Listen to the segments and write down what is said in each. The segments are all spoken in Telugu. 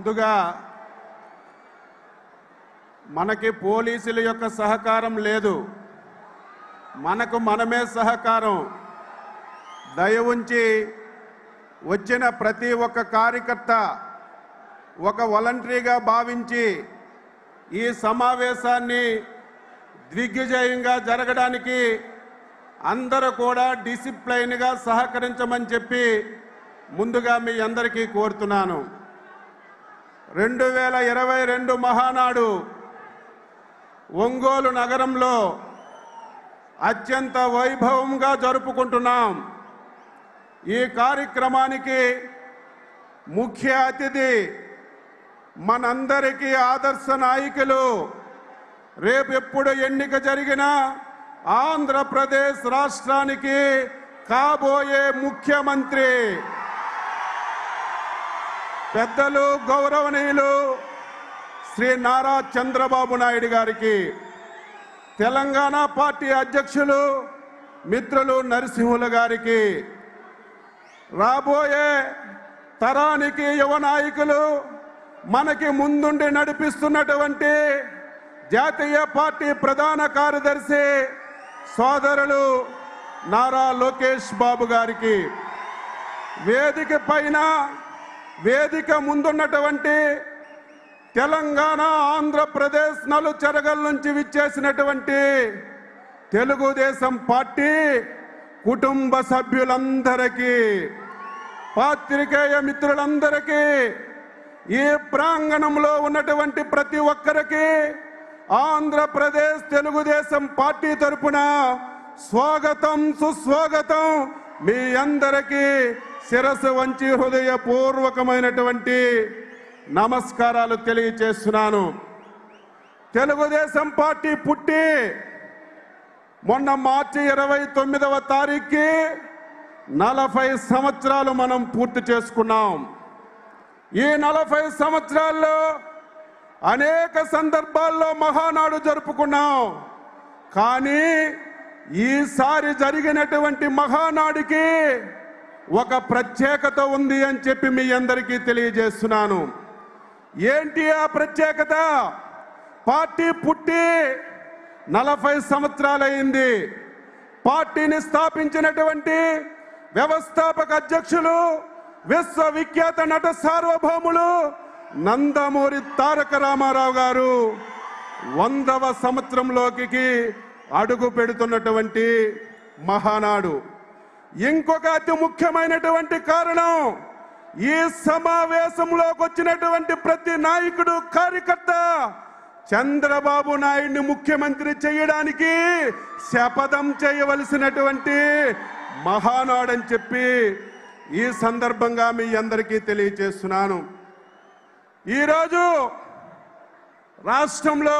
ముందుగా మనకి పోలీసుల యొక్క సహకారం లేదు మనకు మనమే సహకారం దయ ఉంచి వచ్చిన ప్రతి ఒక్క కార్యకర్త ఒక వాలంటరీగా భావించి ఈ సమావేశాన్ని దిగ్విజయంగా జరగడానికి అందరూ కూడా డిసిప్లైన్గా సహకరించమని చెప్పి ముందుగా మీ అందరికీ కోరుతున్నాను రెండు వేల ఇరవై రెండు మహానాడు ఒంగోలు నగరంలో అత్యంత వైభవంగా జరుపుకుంటున్నాం ఈ కార్యక్రమానికి ముఖ్య అతిథి మనందరికీ ఆదర్శ నాయకులు రేపు ఎప్పుడు ఎన్నిక జరిగినా ఆంధ్రప్రదేశ్ రాష్ట్రానికి కాబోయే ముఖ్యమంత్రి పెద్దలు గౌరవనీయులు శ్రీ నారా చంద్రబాబు నాయుడు గారికి తెలంగాణ పార్టీ అధ్యక్షులు మిత్రులు నరసింహుల గారికి రాబోయే తరానికి యువ నాయకులు మనకి ముందుండి నడిపిస్తున్నటువంటి జాతీయ పార్టీ ప్రధాన కార్యదర్శి సోదరులు నారా లోకేష్ బాబు గారికి వేదిక పైన వేదిక ముందున్నటువంటి తెలంగాణ ఆంధ్రప్రదేశ్ నలుచెరగల నుంచి విచ్చేసినటువంటి తెలుగుదేశం పార్టీ కుటుంబ సభ్యులందరికీ పాత్రికేయ మిత్రులందరికీ ఈ ప్రాంగణంలో ఉన్నటువంటి ప్రతి ఒక్కరికి ఆంధ్రప్రదేశ్ తెలుగుదేశం పార్టీ తరపున స్వాగతం సుస్వాగతం మీ అందరికీ శిరస్సు వంచి హృదయపూర్వకమైనటువంటి నమస్కారాలు తెలియచేస్తున్నాను తెలుగుదేశం పార్టీ పుట్టి మొన్న మార్చి ఇరవై తొమ్మిదవ తారీఖుకి నలభై సంవత్సరాలు మనం పూర్తి చేసుకున్నాం ఈ నలభై సంవత్సరాల్లో అనేక సందర్భాల్లో మహానాడు జరుపుకున్నాం కానీ ఈసారి జరిగినటువంటి మహానాడికి ఒక ప్రత్యేకత ఉంది అని చెప్పి మీ అందరికీ తెలియజేస్తున్నాను ఏంటి ఆ ప్రత్యేకత పార్టీ పుట్టి నలభై సంవత్సరాలైంది పార్టీని స్థాపించినటువంటి వ్యవస్థాపక అధ్యక్షులు విశ్వవిఖ్యాత నట సార్వభౌములు నందమూరి తారక రామారావు గారు వందవ సంవత్సరంలోకి అడుగు పెడుతున్నటువంటి మహానాడు ఇంకొక అతి ముఖ్యమైనటువంటి కారణం ఈ సమావేశంలోకి వచ్చినటువంటి ప్రతి నాయకుడు కార్యకర్త చంద్రబాబు నాయుడిని ముఖ్యమంత్రి చేయడానికి శపథం చేయవలసినటువంటి మహానాడని చెప్పి ఈ సందర్భంగా మీ అందరికీ తెలియజేస్తున్నాను ఈరోజు రాష్ట్రంలో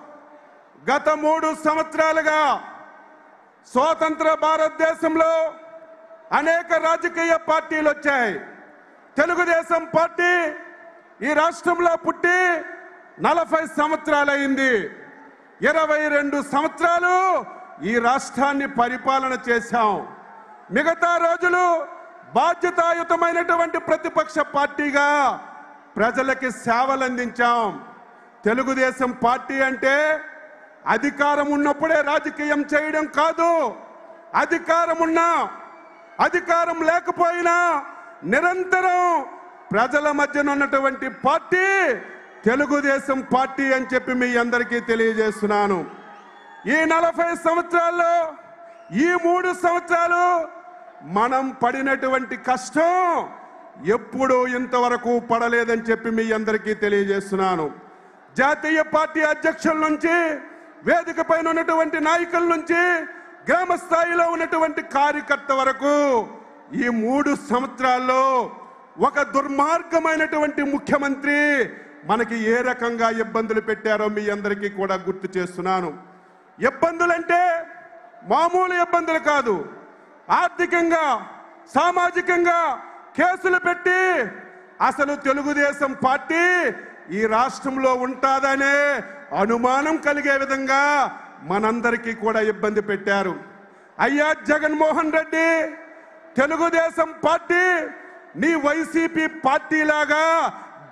గత మూడు సంవత్సరాలుగా స్వతంత్ర భారతదేశంలో అనేక రాజకీయ పార్టీలు వచ్చాయి తెలుగుదేశం పార్టీ ఈ రాష్ట్రంలో పుట్టి నలభై సంవత్సరాలైంది ఇరవై రెండు సంవత్సరాలు ఈ రాష్ట్రాన్ని పరిపాలన చేశాం మిగతా రోజులు బాధ్యతాయుతమైనటువంటి ప్రతిపక్ష పార్టీగా ప్రజలకి సేవలు అందించాం తెలుగుదేశం పార్టీ అంటే అధికారం ఉన్నప్పుడే రాజకీయం చేయడం కాదు అధికారం ఉన్నా అధికారం లేకపోయినా నిరంతరం ప్రజల మధ్యన ఉన్నటువంటి పార్టీ తెలుగుదేశం పార్టీ అని చెప్పి మీ అందరికీ తెలియజేస్తున్నాను ఈ నలభై సంవత్సరాల్లో ఈ మూడు సంవత్సరాలు మనం పడినటువంటి కష్టం ఎప్పుడూ ఇంతవరకు పడలేదని చెప్పి మీ అందరికీ తెలియజేస్తున్నాను జాతీయ పార్టీ అధ్యక్షుల నుంచి వేదిక పైన ఉన్నటువంటి నాయకుల నుంచి గ్రామ స్థాయిలో ఉన్నటువంటి కార్యకర్త వరకు ఈ మూడు సంవత్సరాల్లో ఒక దుర్మార్గమైనటువంటి ముఖ్యమంత్రి మనకి ఏ రకంగా ఇబ్బందులు పెట్టారో మీ అందరికీ కూడా గుర్తు చేస్తున్నాను ఇబ్బందులంటే మామూలు ఇబ్బందులు కాదు ఆర్థికంగా సామాజికంగా కేసులు పెట్టి అసలు తెలుగుదేశం పార్టీ ఈ రాష్ట్రంలో ఉంటాదనే అనుమానం కలిగే విధంగా మనందరికీ కూడా ఇబ్బంది పెట్టారు అయ్యా జగన్మోహన్ రెడ్డి తెలుగుదేశం పార్టీ నీ వైసీపీ పార్టీ లాగా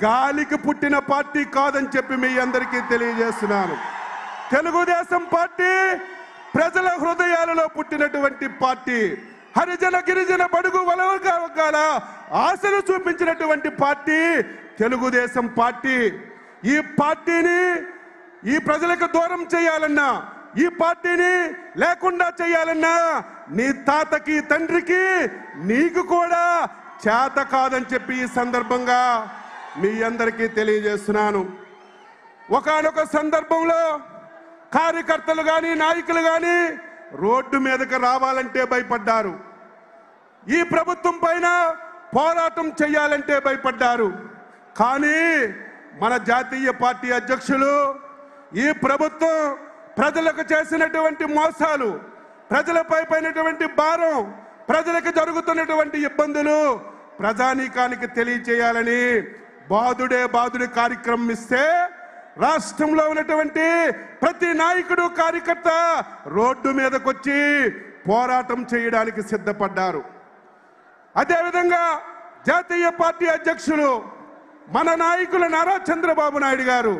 గాలికి పుట్టిన పార్టీ కాదని చెప్పి మీ అందరికీ తెలియజేస్తున్నాను తెలుగుదేశం పార్టీ ప్రజల హృదయాలలో పుట్టినటువంటి పార్టీ హరిజన గిరిజన బడుగు వలవగాల ఆశలు చూపించినటువంటి పార్టీ తెలుగుదేశం పార్టీ ఈ పార్టీని ఈ ప్రజలకు దూరం చేయాలన్నా ఈ పార్టీని లేకుండా చేయాలన్నా నీ తాతకి తండ్రికి నీకు కూడా చేత కాదని చెప్పి ఈ సందర్భంగా మీ అందరికీ తెలియజేస్తున్నాను ఒకానొక సందర్భంలో కార్యకర్తలు కానీ నాయకులు కానీ రోడ్డు మీదకి రావాలంటే భయపడ్డారు ఈ ప్రభుత్వం పైన పోరాటం చేయాలంటే భయపడ్డారు కానీ మన జాతీయ పార్టీ అధ్యక్షులు ఈ ప్రభుత్వం ప్రజలకు చేసినటువంటి మోసాలు ప్రజలపై పైనటువంటి భారం ప్రజలకు జరుగుతున్నటువంటి ఇబ్బందులు ప్రజానీకానికి తెలియచేయాలని బాదుడే బాదుడి కార్యక్రమం ఇస్తే రాష్ట్రంలో ఉన్నటువంటి ప్రతి నాయకుడు కార్యకర్త రోడ్డు మీదకొచ్చి పోరాటం చేయడానికి సిద్ధపడ్డారు అదేవిధంగా జాతీయ పార్టీ అధ్యక్షులు మన నాయకులు నారా చంద్రబాబు నాయుడు గారు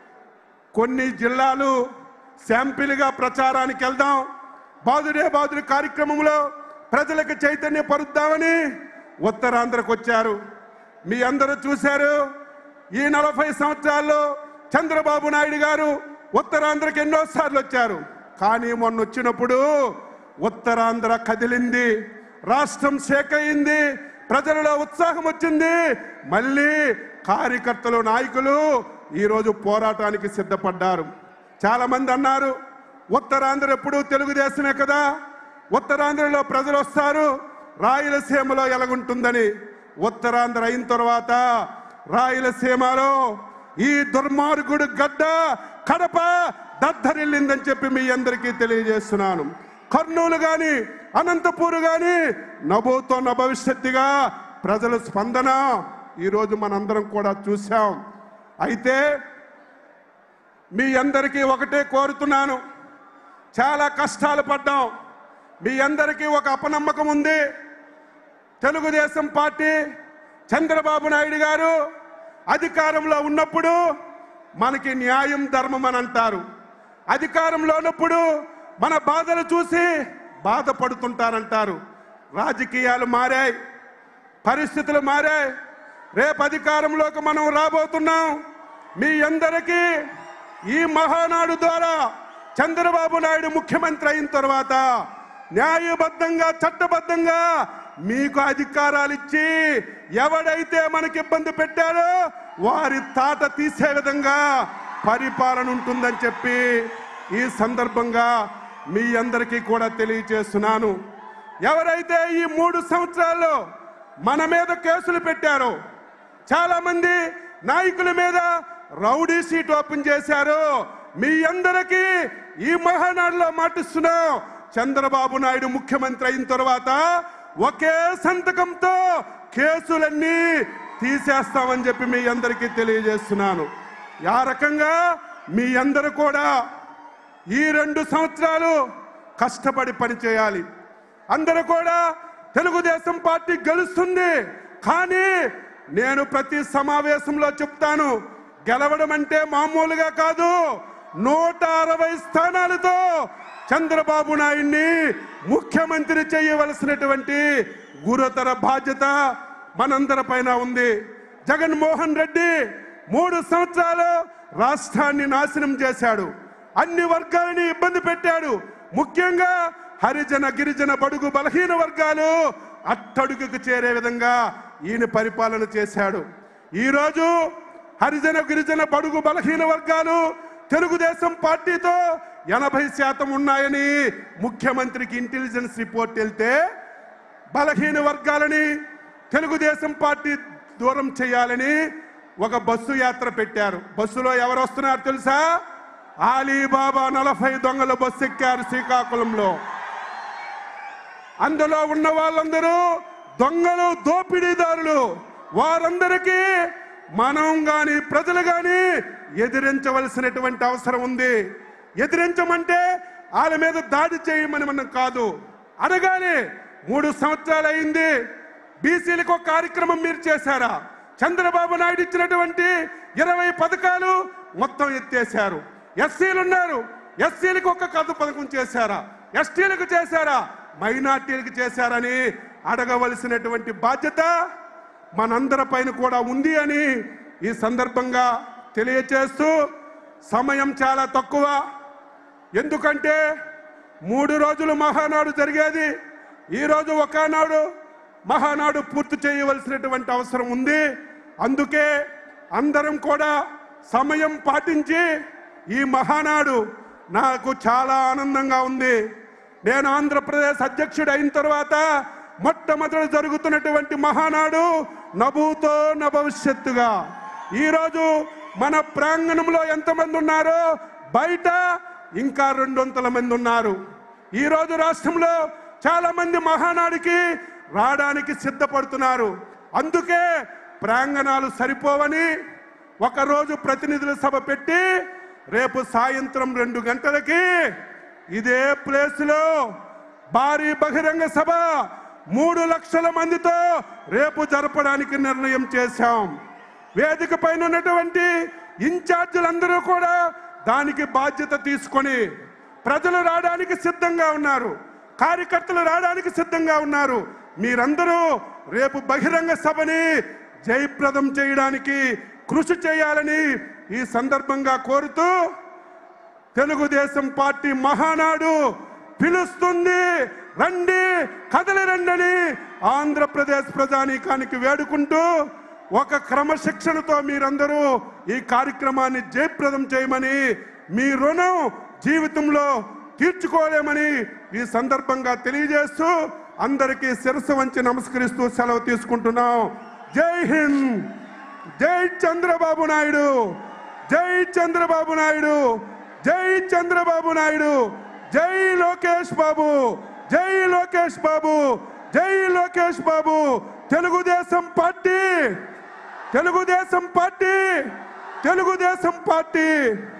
కొన్ని జిల్లాలు శాంపిల్గా ప్రచారానికి వెళ్దాం బాదుడే బాదుడి కార్యక్రమంలో ప్రజలకు చైతన్యపరుద్దామని ఉత్తరాంధ్రకు వచ్చారు మీ అందరూ చూశారు ఈ నలభై సంవత్సరాల్లో చంద్రబాబు నాయుడు గారు ఉత్తరాంధ్రకి ఎన్నోసార్లు వచ్చారు కానీ మొన్న వచ్చినప్పుడు ఉత్తరాంధ్ర కదిలింది రాష్ట్రం షేక్ అయింది ప్రజలలో ఉత్సాహం వచ్చింది మళ్ళీ కార్యకర్తలు నాయకులు ఈరోజు పోరాటానికి సిద్ధపడ్డారు చాలా మంది అన్నారు ఉత్తరాంధ్ర ఎప్పుడు తెలుగుదేశమే కదా ఉత్తరాంధ్రలో ప్రజలు వస్తారు రాయలసీమలో ఎలాగుంటుందని ఉత్తరాంధ్ర అయిన తర్వాత రాయలసీమలో ఈ దుర్మార్గుడు గడ్డ కడప దద్దరిల్లిందని చెప్పి మీ అందరికీ తెలియజేస్తున్నాను కర్నూలు గాని అనంతపూర్ గాని నభూతోన్న భవిష్యత్తుగా ప్రజల స్పందన ఈరోజు మనందరం కూడా చూశాం అయితే మీ అందరికీ ఒకటే కోరుతున్నాను చాలా కష్టాలు పడ్డాం మీ అందరికీ ఒక అపనమ్మకం ఉంది తెలుగుదేశం పార్టీ చంద్రబాబు నాయుడు గారు అధికారంలో ఉన్నప్పుడు మనకి న్యాయం ధర్మం అని అంటారు అధికారంలో ఉన్నప్పుడు మన బాధలు చూసి బాధపడుతుంటారంటారు రాజకీయాలు మారాయి పరిస్థితులు మారాయి రేపు అధికారంలోకి మనం రాబోతున్నాం మీ అందరికీ ఈ మహానాడు ద్వారా చంద్రబాబు నాయుడు ముఖ్యమంత్రి అయిన తర్వాత న్యాయబద్ధంగా చట్టబద్ధంగా మీకు అధికారాలు ఇచ్చి ఎవడైతే మనకి ఇబ్బంది పెట్టారో వారి తాట తీసే విధంగా పరిపాలన ఉంటుందని చెప్పి ఈ సందర్భంగా మీ అందరికీ కూడా తెలియచేస్తున్నాను ఎవరైతే ఈ మూడు సంవత్సరాల్లో మన మీద కేసులు పెట్టారో చాలా మంది నాయకుల మీద రౌడీ సీట్ ఓపెన్ చేశారు మీ అందరికీ ఈ మహానాడులో మాటిస్తున్నాం చంద్రబాబు నాయుడు ముఖ్యమంత్రి అయిన తర్వాత ఒకే సంతకంతో కేసులన్నీ తీసేస్తామని చెప్పి మీ అందరికీ తెలియజేస్తున్నాను ఆ రకంగా మీ అందరూ కూడా ఈ రెండు సంవత్సరాలు కష్టపడి పనిచేయాలి అందరూ కూడా తెలుగుదేశం పార్టీ గెలుస్తుంది కానీ నేను ప్రతి సమావేశంలో చెప్తాను గెలవడం అంటే మామూలుగా కాదు నూట అరవై స్థానాలతో చంద్రబాబు నాయుడిని ముఖ్యమంత్రి చేయవలసినటువంటి గురుతర బాధ్యత మనందరిపైన ఉంది జగన్మోహన్ రెడ్డి మూడు సంవత్సరాలు రాష్ట్రాన్ని నాశనం చేశాడు అన్ని వర్గాలని ఇబ్బంది పెట్టాడు ముఖ్యంగా హరిజన గిరిజన బడుగు బలహీన వర్గాలు అట్టడుగుకు చేరే విధంగా ఈయన పరిపాలన చేశాడు ఈరోజు హరిజన గిరిజన బడుగు బలహీన వర్గాలు తెలుగుదేశం పార్టీతో ఎనభై శాతం ఉన్నాయని ముఖ్యమంత్రికి ఇంటెలిజెన్స్ రిపోర్ట్ వెళ్తే బలహీన వర్గాలని తెలుగుదేశం పార్టీ దూరం చేయాలని ఒక బస్సు యాత్ర పెట్టారు బస్సులో ఎవరు వస్తున్నారు తెలుసా ఆలీబాబా నలభై దొంగల బస్సు ఎక్కారు శ్రీకాకుళంలో అందులో ఉన్న వాళ్ళందరూ దొంగలు దోపిడీదారులు వారందరికీ మనం గాని ప్రజలు గాని ఎదిరించవలసినటువంటి అవసరం ఉంది ఎదిరించమంటే వాళ్ళ మీద దాడి చేయమని మనం కాదు అడగాలి మూడు సంవత్సరాలు అయింది బీసీలకు ఒక కార్యక్రమం మీరు చేశారా చంద్రబాబు నాయుడు ఇచ్చినటువంటి ఇరవై పథకాలు మొత్తం ఎత్తేశారు ఎస్సీలు ఉన్నారు ఎస్సీలకు ఒక కథ పథకం చేశారా ఎస్టీలకు చేశారా మైనార్టీలకు చేశారని అడగవలసినటువంటి బాధ్యత మనందరి పైన కూడా ఉంది అని ఈ సందర్భంగా తెలియచేస్తూ సమయం చాలా తక్కువ ఎందుకంటే మూడు రోజులు మహానాడు జరిగేది ఈరోజు ఒకనాడు మహానాడు పూర్తి చేయవలసినటువంటి అవసరం ఉంది అందుకే అందరం కూడా సమయం పాటించి ఈ మహానాడు నాకు చాలా ఆనందంగా ఉంది నేను ఆంధ్రప్రదేశ్ అధ్యక్షుడు అయిన తర్వాత మొట్టమొదటి జరుగుతున్నటువంటి మహానాడు నభూతో నభవిష్యత్తుగా ఈరోజు మన ప్రాంగణంలో ఎంతమంది ఉన్నారో బయట ఇంకా రెండు వందల మంది ఉన్నారు ఈరోజు రాష్ట్రంలో చాలా మంది మహానాడికి రావడానికి సిద్ధపడుతున్నారు అందుకే ప్రాంగణాలు సరిపోవని ఒకరోజు ప్రతినిధుల సభ పెట్టి రేపు సాయంత్రం రెండు గంటలకి ఇదే ప్లేస్లో భారీ బహిరంగ సభ మూడు లక్షల మందితో రేపు జరపడానికి నిర్ణయం చేశాం వేదిక పైన ఉన్నటువంటి ఇన్ఛార్జీలందరూ కూడా దానికి బాధ్యత తీసుకొని ప్రజలు రావడానికి సిద్ధంగా ఉన్నారు కార్యకర్తలు రావడానికి సిద్ధంగా ఉన్నారు మీరందరూ రేపు బహిరంగ సభని జయప్రదం చేయడానికి కృషి చేయాలని ఈ సందర్భంగా కోరుతూ తెలుగుదేశం పార్టీ మహానాడు పిలుస్తుంది రండి కదలి రండని ఆంధ్రప్రదేశ్ ప్రజానీకానికి వేడుకుంటూ ఒక క్రమశిక్షణతో మీరందరూ ఈ కార్యక్రమాన్ని జయప్రదం చేయమని మీ రుణం జీవితంలో తీర్చుకోలేమని ఈ సందర్భంగా తెలియజేస్తూ అందరికీ శిరస్సు వంచి నమస్కరిస్తూ సెలవు తీసుకుంటున్నాం జై హింద్ జై చంద్రబాబు నాయుడు జై చంద్రబాబు నాయుడు జై చంద్రబాబు నాయుడు జై లోకేష్ బాబు జై లోకేష్ బాబు జై Lokesh Babu Telugudesam party Telugudesam party Telugudesam party